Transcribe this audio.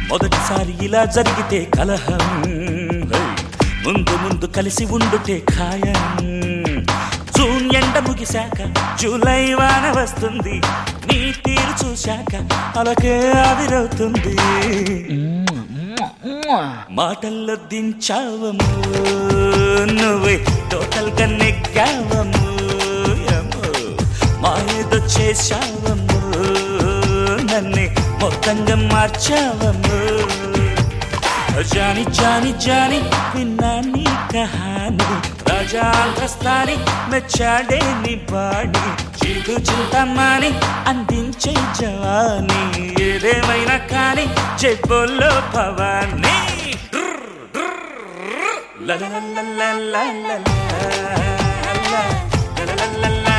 మొదటిసారి ఇలా జరిగితే కలహం హై. ముందు ముందు కలిసి ఉండుటే ఖాయం జూన్ ఎండ ముగిశాక జూలై వాన వస్తుంది నీ తీరు చూశాక అలకే ఆవిరవుతుంది మాటల్లో దించావము నువ్వే టోటల్ గా నెగ్గావము యమ్మో. మాయేదో చేశావము నన్నే మొత్తంగా మార్చావము జాని జాని జాని విన్నా నీ కహాని రాజా అంతస్తాని మెచ్చాడే నీ బాడి చీకు చింతమాని అందించే జవాని ఏదేమైనా కానీ చెప్పోల్లో భవాని ల ల ల ల ల ల ల ల ల ల ల ల ల